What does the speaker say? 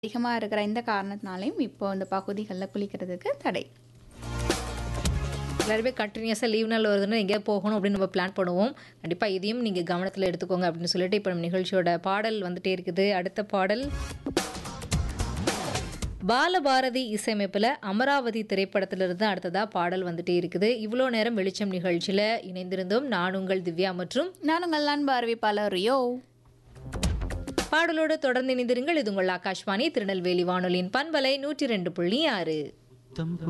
அதிகமாக இருக்கிற இந்த காரணத்தினாலையும் இப்போ இந்த பகுதிகளில் குளிக்கிறதுக்கு தடை எல்லாருமே கண்டினியூஸாக லீவ் நாள் வருதுன்னா எங்கேயாவது போகணும் அப்படின்னு நம்ம பிளான் பண்ணுவோம் கண்டிப்பாக இதையும் நீங்கள் கவனத்தில் எடுத்துக்கோங்க அப்படின்னு சொல்லிட்டு இப்போ நம்ம நிகழ்ச்சியோட பாடல் வந்துட்டே இருக்குது அடுத்த பாடல் பாலபாரதி இசையமைப்பில் அமராவதி திரைப்படத்திலிருந்து அடுத்ததாக பாடல் வந்துட்டே இருக்குது இவ்வளோ நேரம் வெளிச்சம் நிகழ்ச்சியில் இணைந்திருந்தோம் நான் உங்கள் திவ்யா மற்றும் நான் உங்கள் அன்பு அறிவிப்பாளர் ரியோ பாடலோடு தொடர்ந்து இணைந்திருங்கள் இது உங்கள் ஆகாஷ்வாணி திருநெல்வேலி வானொலியின் பண்பலை நூற்றி ரெண்டு புள்ளி ஆறு தம்பு